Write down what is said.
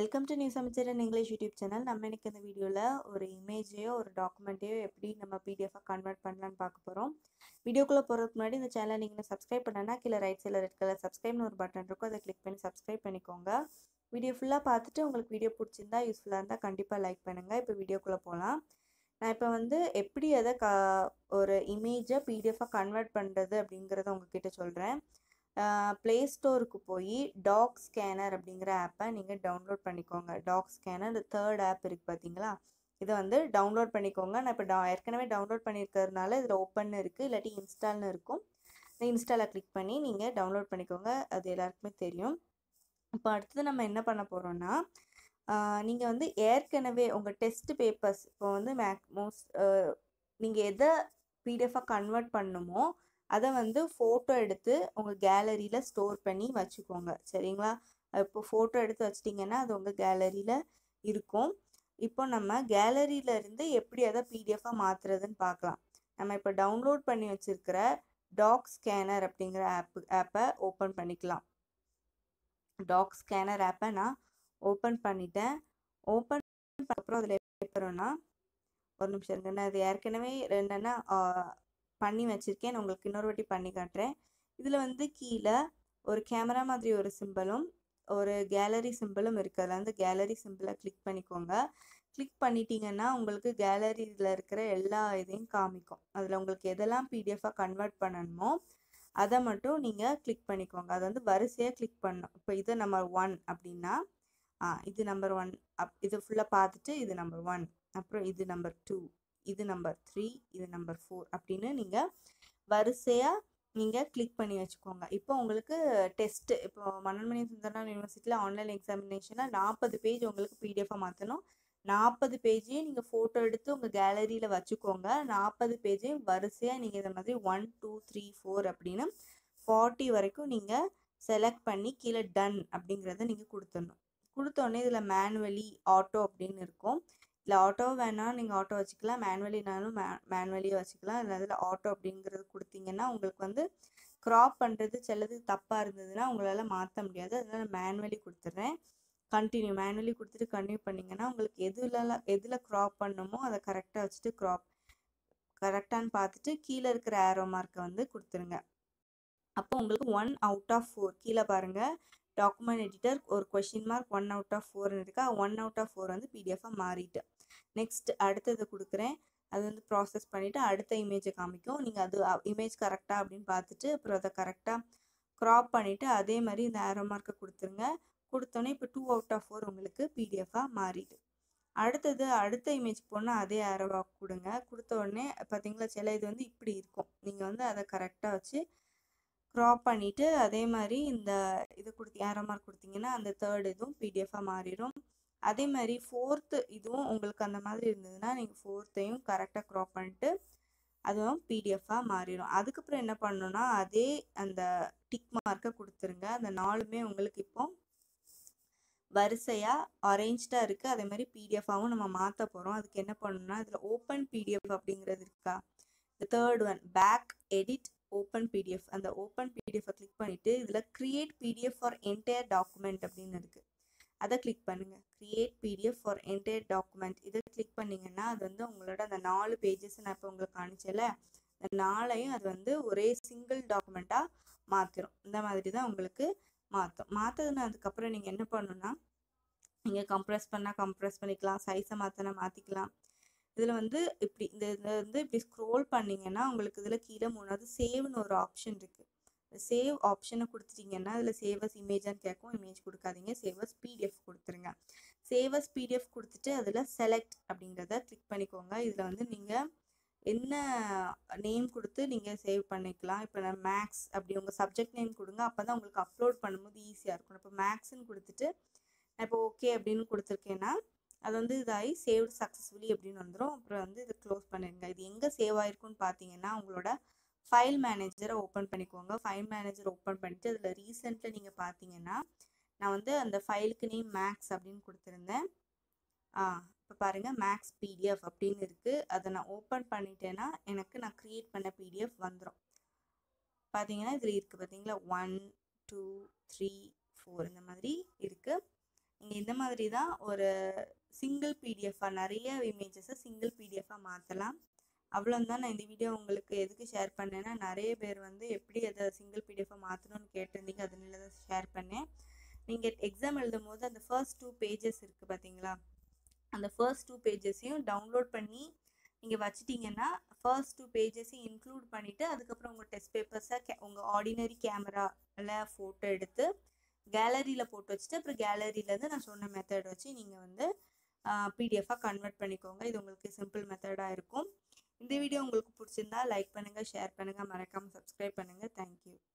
welcome to news அமைச்சர் in English YouTube channel நம்ம இன்னைக்கு இந்த வீடியோவில் ஒரு இமேஜையோ ஒரு டாக்குமெண்ட்டையோ எப்படி நம்ம பிடிஎஃபாக கன்வெர்ட் பண்ணலான்னு பார்க்க போகிறோம் வீடியோக்குள்ளே போகிறதுக்கு முன்னாடி இந்த சேனலை நீங்கள் சப்ஸ்கிரைப் பண்ணனா கீழே ரைட் சைடில் ரெட் கலர் சப்ஸ்கிரைப்னு ஒரு பட்டன் இருக்கும் அதை கிளிக் பண்ணி சப்ஸ்கிரைப் பண்ணிக்கோங்க வீடியோ ஃபுல்லாக பார்த்துட்டு உங்களுக்கு வீடியோ பிடிச்சிருந்தா யூஸ்ஃபுல்லாக இருந்தால் கண்டிப்பாக லைக் பண்ணுங்கள் இப்போ வீடியோக்குள்ளே போகலாம் நான் இப்போ வந்து எப்படி அதை க ஒரு இமேஜை பிடிஎஃபாக கன்வெர்ட் பண்ணுறது அப்படிங்கிறத உங்ககிட்ட சொல்கிறேன் ப்ளே ஸ்டோருக்கு போய் டாக் ஸ்கேனர் அப்படிங்கிற ஆப்பை நீங்கள் டவுன்லோட் பண்ணிக்கோங்க டாக் ஸ்கேனர் தேர்ட் ஆப் இருக்குது பார்த்தீங்களா இதை வந்து டவுன்லோட் பண்ணிக்கோங்க நான் இப்போ டா ஏற்கனவே டவுன்லோட் பண்ணியிருக்கிறதுனால இதில் ஓப்பன் இருக்குது இல்லாட்டி இன்ஸ்டால்னு இருக்கும் இந்த இன்ஸ்டாலை கிளிக் பண்ணி நீங்கள் டவுன்லோட் பண்ணிக்கோங்க அது எல்லாருக்குமே தெரியும் இப்போ அடுத்தது நம்ம என்ன பண்ண போகிறோம்னா நீங்கள் வந்து ஏற்கனவே உங்கள் டெஸ்ட் பேப்பர்ஸ் இப்போ வந்து மேக் மோஸ்ட் நீங்கள் எதை பிடிஎஃபாக கன்வெர்ட் பண்ணுமோ அதை வந்து ஃபோட்டோ எடுத்து உங்கள் கேலரியில் ஸ்டோர் பண்ணி வச்சுக்கோங்க சரிங்களா இப்போ ஃபோட்டோ எடுத்து வச்சிட்டிங்கன்னா அது உங்கள் கேலரியில் இருக்கும் இப்போ நம்ம கேலரியில இருந்து எப்படி அதை பிடிஎஃபாக மாற்றுறதுன்னு பார்க்கலாம் நம்ம இப்போ டவுன்லோட் பண்ணி வச்சுருக்கிற டாக் ஸ்கேனர் அப்படிங்கிற ஆப்பு ஆப்பை ஓப்பன் பண்ணிக்கலாம் டாக் ஸ்கேனர் ஆப்பை நான் ஓப்பன் பண்ணிட்டேன் ஓப்பன் அப்புறம் அதில் எப்படி ஒரு நிமிஷம் இருங்க நான் அது ஏற்கனவே என்னென்னா பண்ணி வச்சுருக்கேன் நான் உங்களுக்கு இன்னொரு வாட்டி பண்ணி காட்டுறேன் இதில் வந்து கீழே ஒரு கேமரா மாதிரி ஒரு சிம்பிளும் ஒரு கேலரி சிம்பிளும் இருக்குது அதில் வந்து கேலரி சிம்பிளை கிளிக் பண்ணிக்கோங்க கிளிக் பண்ணிட்டீங்கன்னா உங்களுக்கு கேலரியில் இருக்கிற எல்லா இதையும் காமிக்கும் அதில் உங்களுக்கு எதெல்லாம் பிடிஎஃபாக கன்வெர்ட் பண்ணணுமோ அதை மட்டும் நீங்கள் கிளிக் பண்ணிக்கோங்க அதை வந்து வரிசையாக கிளிக் பண்ணணும் இப்போ இது நம்பர் ஒன் அப்படின்னா ஆ இது நம்பர் ஒன் அப் இது ஃபுல்லாக பார்த்துட்டு இது நம்பர் ஒன் அப்புறம் இது நம்பர் டூ இது நம்பர் த்ரீ இது நம்பர் ஃபோர் அப்படின்னு நீங்கள் வரிசையாக நீங்கள் கிளிக் பண்ணி வச்சுக்கோங்க இப்போ உங்களுக்கு டெஸ்ட்டு இப்போ மன்னன்மணி சுந்தரனார் யூனிவர்சிட்டியில் ஆன்லைன் எக்ஸாமினேஷனில் நாற்பது பேஜ் உங்களுக்கு பிடிஎஃபாக மாற்றணும் நாற்பது பேஜையும் நீங்கள் ஃபோட்டோ எடுத்து உங்கள் கேலரியில் வச்சுக்கோங்க நாற்பது பேஜையும் வரிசையாக நீங்கள் இதை மாதிரி ஒன் டூ த்ரீ ஃபோர் அப்படின்னு ஃபார்ட்டி வரைக்கும் நீங்கள் செலக்ட் பண்ணி கீழே டன் அப்படிங்கிறத நீங்கள் கொடுத்துடணும் கொடுத்தோடனே இதில் மேனுவலி ஆட்டோ அப்படின்னு இருக்கும் இல்லை ஆட்டோ வேணால் நீங்கள் ஆட்டோ வச்சுக்கலாம் மேனுவலினாலும் மே மேனுவலியாக வச்சுக்கலாம் இல்லை அதில் ஆட்டோ அப்படிங்கிறது கொடுத்தீங்கன்னா உங்களுக்கு வந்து க்ராப் பண்ணுறது சிலது தப்பாக இருந்ததுன்னா உங்களால் மாற்ற முடியாது அதனால் மேனுவலி கொடுத்துட்றேன் கண்டினியூ மேனுவலி கொடுத்துட்டு கண்டினியூ பண்ணிங்கன்னா உங்களுக்கு எதுலலாம் எதில் க்ராப் பண்ணணுமோ அதை கரெக்டாக வச்சுட்டு க்ராப் கரெக்டானு பார்த்துட்டு கீழே இருக்கிற ஆரோ மார்க்கை வந்து கொடுத்துருங்க அப்போ உங்களுக்கு ஒன் அவுட் ஆஃப் ஃபோர் கீழே பாருங்கள் டாக்குமெண்ட் எடிட்டர் ஒரு question mark one out of ஃபோர்னு இருக்கா ஒன் அவுட் ஆஃப் ஃபோர் வந்து பிடிஎஃபாக மாறிட்டு நெக்ஸ்ட் அடுத்தது கொடுக்குறேன் அது வந்து ப்ராசஸ் பண்ணிவிட்டு அடுத்த இமேஜை காமிக்கும் நீங்கள் அது இமேஜ் கரெக்டாக அப்படின்னு பார்த்துட்டு அப்புறம் அதை கரெக்டாக க்ராப் பண்ணிவிட்டு அதே மாதிரி இந்த ஆரோ மார்க்கை கொடுத்துருங்க கொடுத்தோன்னே இப்போ டூ அவுட் ஆஃப் ஃபோர் உங்களுக்கு பிடிஎஃபாக மாறிட்டு அடுத்தது அடுத்த இமேஜ் போனால் அதே ஆரோவாக கொடுங்க கொடுத்த உடனே பார்த்தீங்களா சில இது வந்து இப்படி இருக்கும் நீங்கள் வந்து அதை கரெக்டாக வச்சு க்ராப் பண்ணிவிட்டு அதே மாதிரி இந்த இது கொடுத்து ஏரோ மார்க் கொடுத்தீங்கன்னா அந்த தேர்ட் இதுவும் பிடிஎஃபாக மாறிடும் அதே மாதிரி ஃபோர்த்து இதுவும் உங்களுக்கு அந்த மாதிரி இருந்ததுன்னா நீங்கள் ஃபோர்த்தையும் கரெக்டாக க்ராப் பண்ணிட்டு அதுவும் பிடிஎஃபாக மாறிடும் அதுக்கப்புறம் என்ன பண்ணணும்னா அதே அந்த டிக் மார்க்கை கொடுத்துருங்க அந்த நாலுமே உங்களுக்கு இப்போ வரிசையாக அரேஞ்ச்டாக இருக்குது அதே மாதிரி பிடிஎஃபாகவும் நம்ம மாற்ற போகிறோம் அதுக்கு என்ன பண்ணணும்னா இதில் ஓப்பன் பிடிஎஃப் அப்படிங்கிறது இருக்கா இந்த third one back edit open PDF அந்த ஓப்பன் பிடிஎஃபை கிளிக் பண்ணிவிட்டு இதில் create PDF for entire document அப்படின்னு இருக்குது அதை கிளிக் பண்ணுங்கள் create PDF for entire document இதை கிளிக் பண்ணிங்கன்னா அது வந்து உங்களோட அந்த நாலு பேஜஸ் நான் இப்போ உங்களுக்கு காணிச்சல அந்த நாளையும் அது வந்து ஒரே சிங்கிள் டாக்குமெண்ட்டாக மாற்றிடும் இந்த மாதிரி தான் உங்களுக்கு மாற்றும் மாற்றதுன்னு அதுக்கப்புறம் நீங்கள் என்ன பண்ணணும்னா நீங்கள் கம்ப்ரெஸ் பண்ணால் கம்ப்ரெஸ் பண்ணிக்கலாம் சைஸை மாற்றினா மாற்றிக்கலாம் இதில் வந்து இப்படி இந்த இதில் வந்து இப்படி ஸ்க்ரோல் பண்ணிங்கன்னா உங்களுக்கு இதில் கீழே மூணாவது சேவ்னு ஒரு ஆப்ஷன் இருக்குது சேவ் ஆப்ஷனை கொடுத்துட்டிங்கன்னா அதில் சேவஸ் இமேஜான்னு கேட்கும் இமேஜ் கொடுக்காதீங்க சேவஸ் பிடிஎஃப் கொடுத்துருங்க சேவஸ் பிடிஎஃப் கொடுத்துட்டு அதில் செலக்ட் அப்படிங்கிறத கிளிக் பண்ணிக்கோங்க இதில் வந்து நீங்கள் என்ன நேம் கொடுத்து நீங்கள் சேவ் பண்ணிக்கலாம் இப்போ நான் மேக்ஸ் அப்படி உங்கள் சப்ஜெக்ட் நேம் கொடுங்க அப்போ தான் உங்களுக்கு அப்லோட் பண்ணும்போது ஈஸியாக இருக்கும் இப்போ மேக்ஸ்ன்னு கொடுத்துட்டு நான் இப்போ ஓகே அப்படின்னு கொடுத்துருக்கேன்னா அது வந்து இதாகி சேவ்டு சக்ஸஸ்ஃபுல்லி அப்படின்னு வந்துடும் அப்புறம் வந்து இதை க்ளோஸ் பண்ணிடுங்க இது எங்கே சேவ் ஆயிருக்குன்னு பார்த்தீங்கன்னா உங்களோட ஃபைல் மேனேஜரை ஓப்பன் பண்ணிக்கோங்க ஃபைல் மேனேஜர் ஓப்பன் பண்ணிவிட்டு அதில் ரீசெண்டில் நீங்கள் பார்த்தீங்கன்னா நான் வந்து அந்த ஃபைலுக்கு நேம் மேக்ஸ் அப்படின்னு கொடுத்துருந்தேன் ஆ இப்போ பாருங்கள் மேக்ஸ் பிடிஎஃப் அப்படின்னு இருக்குது அதை நான் ஓப்பன் பண்ணிட்டேன்னா எனக்கு நான் க்ரியேட் பண்ண பிடிஎஃப் வந்துடும் பார்த்தீங்கன்னா இதில் இருக்குது பார்த்தீங்களா ஒன் டூ த்ரீ ஃபோர் இந்த மாதிரி இருக்குது நீங்கள் இந்த மாதிரி தான் ஒரு சிங்கிள் பிடிஎஃபாக நிறைய இமேஜஸை சிங்கிள் பிடிஎஃபாக மாற்றலாம் அவ்வளோதான் நான் இந்த வீடியோ உங்களுக்கு எதுக்கு ஷேர் பண்ணேன்னா நிறைய பேர் வந்து எப்படி அதை சிங்கிள் பிடிஎஃபாக மாற்றணும்னு கேட்டிருந்தீங்க அதனால தான் ஷேர் பண்ணேன் நீங்கள் எக்ஸாம் எழுதும் போது அந்த ஃபர்ஸ்ட் டூ பேஜஸ் இருக்குது பார்த்தீங்களா அந்த ஃபர்ஸ்ட் டூ பேஜஸையும் டவுன்லோட் பண்ணி நீங்கள் வச்சிட்டிங்கன்னா ஃபர்ஸ்ட் டூ பேஜஸையும் இன்க்ளூட் பண்ணிவிட்டு அதுக்கப்புறம் உங்கள் டெஸ்ட் பேப்பர்ஸை கே உங்கள் ஆர்டினரி கேமராவில் ஃபோட்டோ எடுத்து கேலரியில் போட்டு வச்சுட்டு அப்புறம் கேலரியிலேருந்து நான் சொன்ன மெத்தட் வச்சு நீங்கள் வந்து பிடிஎஃபாக கன்வெர்ட் பண்ணிக்கோங்க இது உங்களுக்கு சிம்பிள் மெத்தடாக இருக்கும் இந்த வீடியோ உங்களுக்கு பிடிச்சிருந்தா லைக் பண்ணுங்கள் ஷேர் பண்ணுங்கள் மறக்காமல் சப்ஸ்கிரைப் பண்ணுங்கள் தேங்க்யூ